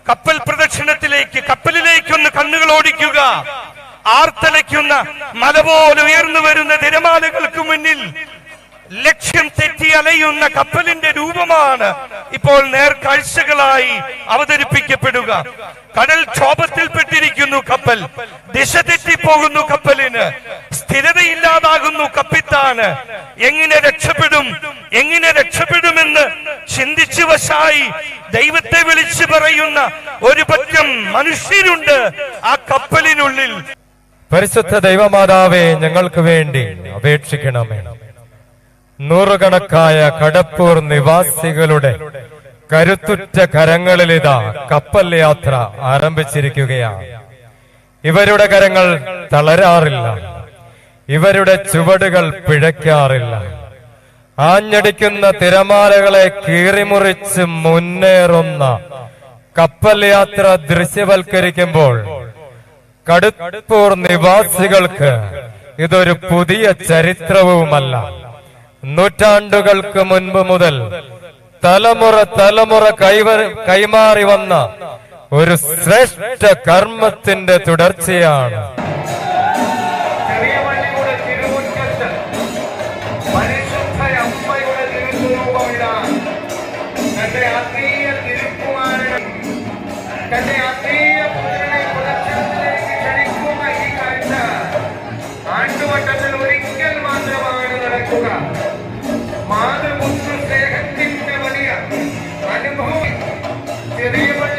കപ്പൽ പ്രദക്ഷിണത്തിലേക്ക് കപ്പലിലേക്കൊന്ന് കണ്ണുകൾ ഓടിക്കുക ആർത്തലയ്ക്കുന്ന മല പോലെ ഉയർന്നു വരുന്ന തിരമാലകൾക്ക് മുന്നിൽ ലക്ഷ്യം തെറ്റി അലയുന്ന കപ്പലിന്റെ രൂപമാണ് ഇപ്പോൾ നേർക്കാഴ്ചകളായി അവതരിപ്പിക്കപ്പെടുക കടൽ ക്ഷോഭത്തിൽപ്പെട്ടിരിക്കുന്നു കപ്പൽ ദിശ തെറ്റിപ്പോകുന്നു കപ്പലിന് സ്ഥിരതയില്ലാതാകുന്നു കപ്പിത്താന് എങ്ങനെ രക്ഷപ്പെടും എങ്ങനെ രക്ഷപ്പെടുമെന്ന് ചിന്തിച്ചു വശായി ദൈവത്തെ വിളിച്ചു പറയുന്ന ഒരു പറ്റം മനുഷ്യരുണ്ട് ആ കപ്പലിനുള്ളിൽ പരിശുദ്ധ ദൈവമാതാവേ ഞങ്ങൾക്ക് വേണ്ടി അപേക്ഷിക്കണമേ നൂറുകണക്കായ കടപ്പൂർ നിവാസികളുടെ കരുത്തുറ്റ കരങ്ങളിലിതാ കപ്പൽ യാത്ര ആരംഭിച്ചിരിക്കുകയാണ് ഇവരുടെ കരങ്ങൾ തളരാറില്ല ഇവരുടെ ചുവടുകൾ പിഴയ്ക്കാറില്ല ആഞ്ഞടിക്കുന്ന തിരമാലകളെ കീറിമുറിച്ച് മുന്നേറുന്ന കപ്പൽ യാത്ര ദൃശ്യവൽക്കരിക്കുമ്പോൾ കടുപ്പൂർ നിവാസികൾക്ക് ഇതൊരു പുതിയ ചരിത്രവുമല്ല നൂറ്റാണ്ടുകൾക്ക് മുൻപ് മുതൽ തലമുറ തലമുറ കൈവ കൈമാറി വന്ന ഒരു ശ്രേഷ്ഠ കർമ്മത്തിന്റെ തുടർച്ചയാണ് ചെറിയ പള്ളിയുടെ തിരുമുറ്റത്ത് പരിശുദ്ധ അമ്മയുടെ തിരുസ്വരൂപമിടാ തന്റെ ആത്മീയ തിരുക്കുമാരനെ തന്റെ ആത്മീയ പുത്രനെ പ്രദക്ഷിണത്തിലേക്ക് ക്ഷണിക്കുന്ന ഈ കാഴ്ച ആണ്ടുവട്ടത്തിൽ ഒരിക്കൽ മാത്രമാണ് നടക്കുക മാതൃപുത്ര സ്നേഹത്തിന്റെ വലിയ അനുഭവം ചെറിയ പള്ളി